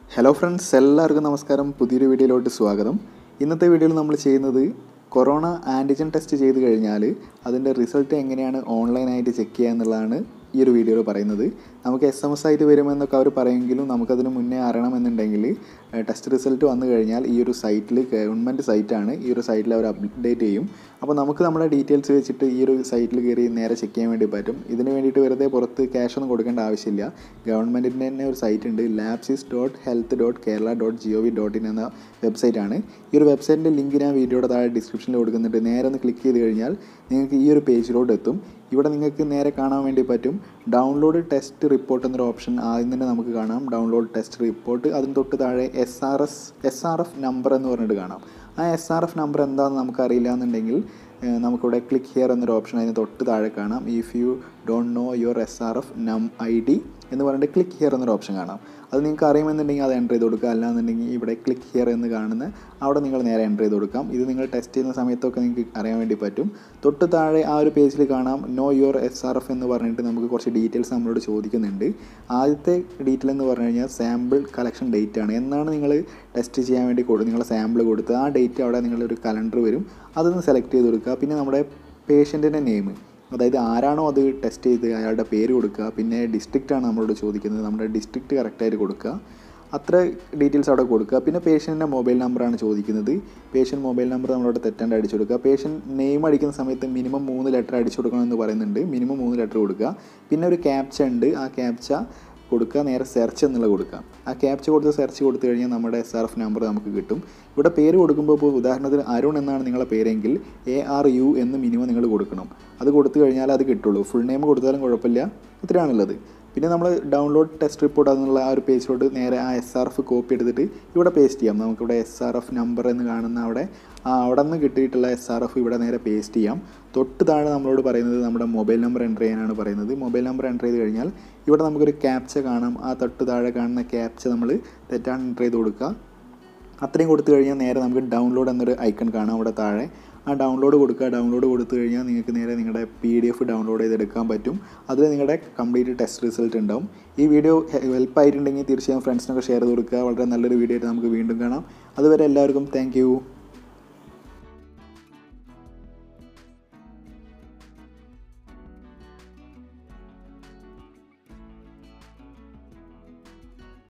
hello friends എല്ലാവർക്കും നമസ്കാരം പുതിയൊരു വീഡിയോയിലോട്ട് സ്വാഗതം ഇന്നത്തെ വീഡിയോയിൽ നമ്മൾ ചെയ്യുന്നത് കൊറോണ ആൻറ്റിജൻ ടെസ്റ്റ് ചെയ്ത് കഴിഞ്ഞാൽ അതിൻ്റെ റിസൾട്ട് എങ്ങനെയാണ് ഓൺലൈനായിട്ട് ചെക്ക് ചെയ്യുക എന്നുള്ളതാണ് ഈ ഒരു വീഡിയോയിൽ പറയുന്നത് നമുക്ക് എസ് എം എസ് ആയിട്ട് വരുമെന്നൊക്കെ അവർ പറയുമെങ്കിലും നമുക്കതിന് മുന്നേ അറിയണമെന്നുണ്ടെങ്കിൽ ടെസ്റ്റ് റിസൾട്ട് വന്നു കഴിഞ്ഞാൽ ഈ ഒരു സൈറ്റിൽ ഗവൺമെൻറ് സൈറ്റാണ് ഈ ഒരു സൈറ്റിൽ അവർ അപ്ഡേറ്റ് ചെയ്യും അപ്പോൾ നമുക്ക് നമ്മുടെ ഡീറ്റെയിൽസ് വെച്ചിട്ട് ഈ ഒരു സൈറ്റിൽ കയറി നേരെ ചെക്ക് ചെയ്യാൻ വേണ്ടി പറ്റും ഇതിന് വേണ്ടിയിട്ട് വെറുതെ പുറത്ത് ക്യാഷ് ഒന്നും കൊടുക്കേണ്ട ആവശ്യമില്ല ഗവൺമെൻറ്റിൻ്റെ തന്നെ ഒരു സൈറ്റ് ഉണ്ട് labsys dot health dot Kerala dot G O V dot in എന്ന വെബ്സൈറ്റാണ് ഈ ഒരു വെബ്സൈറ്റിൻ്റെ ലിങ്ക് ഞാൻ വീഡിയോയുടെ താഴെ ഡിസ്ക്രിപ്ഷനിൽ കൊടുക്കുന്നുണ്ട് നേരെ ഒന്ന് ക്ലിക്ക് ചെയ്ത് കഴിഞ്ഞാൽ നിങ്ങൾക്ക് ഈ ഒരു പേജിലോട്ട് എത്തും ഇവിടെ നിങ്ങൾക്ക് നേരെ കാണാൻ വേണ്ടി പറ്റും ഡൗൺലോഡ് ടെസ്റ്റ് റിപ്പോർട്ട് എന്നൊരു ഓപ്ഷൻ ആദ്യം തന്നെ നമുക്ക് കാണാം ഡൗൺലോഡ് ടെസ്റ്റ് റിപ്പോർട്ട് അതിന് തൊട്ട് താഴെ S R S S R F number എന്ന് പറഞ്ഞിട്ട് കാണാം ആ എസ് ആർ എഫ് നമ്പർ എന്താണെന്ന് നമുക്കറിയില്ല എന്നുണ്ടെങ്കിൽ ഏഹ് നമുക്കിവിടെ ക്ലിക്ക് ഹിയർ എന്നൊരു ഓപ്ഷൻ അതിന് തൊട്ട് താഴെ കാണാം if you don't know your S R F num I D എന്ന് പറഞ്ഞിട്ട് ക്ലിക്ക് ഹിയർ എന്നൊരു ഓപ്ഷൻ കാണാം അത് നിങ്ങൾക്ക് അറിയുമെന്നുണ്ടെങ്കിൽ അത് എൻ്റർ ചെയ്ത് കൊടുക്കുക അല്ലാന്നുണ്ടെങ്കിൽ ഇവിടെ ക്ലിക്ക് ഹിയർ എന്ന് കാണുന്ന അവിടെ നിങ്ങൾ നേരെ എൻ്റർ ചെയ്ത് കൊടുക്കാം ഇത് നിങ്ങൾ ടെസ്റ്റ് ചെയ്യുന്ന സമയത്തൊക്കെ നിങ്ങൾക്ക് അറിയാൻ വേണ്ടി പറ്റും തൊട്ട് താഴെ ആ ഒരു പേജിൽ കാണാം know your S R F എന്ന് പറഞ്ഞിട്ട് നമുക്ക് കുറച്ച് ഡീറ്റെയിൽസ് നമ്മളോട് ചോദിക്കുന്നുണ്ട് ആദ്യത്തെ ഡീറ്റെയിൽ എന്ന് പറഞ്ഞു കഴിഞ്ഞാൽ സാമ്പിൾ കളക്ഷൻ ഡേറ്റ് ആണ് എന്നാണ് നിങ്ങൾ ടെസ്റ്റ് ചെയ്യാൻ വേണ്ടി കൊടു നിങ്ങളെ സാമ്പിൾ കൊടുത്ത് ആ ഡേറ്റ് അവിടെ നിങ്ങളൊരു കലണ്ടർ വരും അതൊന്ന് സെലക്ട് ചെയ്ത് കൊടുക്കുക പിന്നെ നമ്മുടെ പേഷ്യൻറ്റിൻ്റെ നെയിം അതായത് ആരാണോ അത് ടെസ്റ്റ് ചെയ്ത് അയാളുടെ പേര് കൊടുക്കുക പിന്നെ ഡിസ്ട്രിക്റ്റാണ് നമ്മളോട് ചോദിക്കുന്നത് നമ്മുടെ ഡിസ്ട്രിക്റ്റ് കറക്റ്റായിട്ട് കൊടുക്കുക അത്ര ഡീറ്റെയിൽസ് അവിടെ കൊടുക്കുക പിന്നെ പേഷ്യൻറ്റിൻ്റെ മൊബൈൽ നമ്പറാണ് ചോദിക്കുന്നത് പേഷ്യൻ്റ് മൊബൈൽ നമ്പർ നമ്മളോട് തെറ്റാണ്ട് അടിച്ചു കൊടുക്കുക പേഷ്യൻ്റ് നെയിം അടിക്കുന്ന സമയത്ത് മിനിമം മൂന്ന് ലെറ്റർ അടിച്ചു കൊടുക്കണമെന്ന് പറയുന്നുണ്ട് മിനിമം മൂന്ന് ലെറ്റർ കൊടുക്കുക പിന്നെ ഒരു ക്യാപ്ച ഉണ്ട് ആ ക്യാപ്ച കൊടുക്കുക നേരെ സെർച്ച് എന്നുള്ളത് കൊടുക്കുക ആ ക്യാപ്ച കൊടുത്ത് സെർച്ച് കൊടുത്തു കഴിഞ്ഞാൽ നമ്മുടെ എസ് ആർ എഫ് നമ്പർ നമുക്ക് കിട്ടും ഇവിടെ പേര് കൊടുക്കുമ്പോൾ ഇപ്പോൾ ഉദാഹരണത്തിന് അരുൺ എന്നാണ് നിങ്ങളുടെ പേരെങ്കിൽ എ ആർ യു എന്ന് മിനിമം നിങ്ങൾ കൊടുക്കണം അത് കൊടുത്തു കഴിഞ്ഞാൽ അത് കിട്ടുള്ളൂ ഫുൾ നെയിം കൊടുത്താലും കുഴപ്പമില്ല ഇത്രയാണുള്ളത് പിന്നെ നമ്മൾ ഡൗൺലോഡ് ടെസ്റ്റ് റിപ്പോർട്ട് എന്നുള്ള ആ ഒരു പേജിലോട്ട് നേരെ ആ എസ് ആർ എഫ് കോപ്പി എടുത്തിട്ട് ഇവിടെ പേസ്റ്റ് ചെയ്യാം നമുക്കിവിടെ എസ് ആർ എഫ് നമ്പർ എന്ന് കാണുന്ന അവിടെ ആ അവിടെ നിന്ന് കിട്ടിയിട്ടുള്ള എസ് ആർ എഫ് ഇവിടെ നേരെ പേസ്റ്റ് ചെയ്യാം തൊട്ട് താഴെ നമ്മളോട് പറയുന്നത് നമ്മുടെ മൊബൈൽ നമ്പർ എൻ്റർ ചെയ്യാനാണ് പറയുന്നത് മൊബൈൽ നമ്പർ എൻ്റർ ചെയ്ത് കഴിഞ്ഞാൽ ഇവിടെ നമുക്കൊരു ക്യാപ്ച കാണാം ആ തൊട്ട് താഴെ കാണുന്ന ക്യാപ്ച നമ്മൾ തെറ്റാണ് എൻ്റർ ചെയ്ത് കൊടുക്കുക അത്രയും കൊടുത്തു കഴിഞ്ഞാൽ നേരെ നമുക്ക് ഡൗൺലോഡ് എന്നൊരു ഐക്കൺ കാണാം അവിടെ താഴെ ആ ഡൗൺലോഡ് കൊടുക്കുക ഡൗൺലോഡ് കൊടുത്തു കഴിഞ്ഞാൽ നിങ്ങൾക്ക് നേരെ നിങ്ങളുടെ പി ഡി എഫ് ഡൗൺലോഡ് ചെയ്തെടുക്കാൻ പറ്റും അതിൽ നിങ്ങളുടെ കംപ്ലീറ്റ് ടെസ്റ്റ് റിസൾട്ട് ഉണ്ടാവും ഈ വീഡിയോ ഹെൽപ്പ് ആയിട്ടുണ്ടെങ്കിൽ തീർച്ചയായും ഫ്രണ്ട്സിനൊക്കെ ഷെയർ ചെയ്ത് കൊടുക്കുക വളരെ നല്ലൊരു വീഡിയോ ആയിട്ട് നമുക്ക് വീണ്ടും കാണാം അതുവരെ എല്ലാവർക്കും താങ്ക്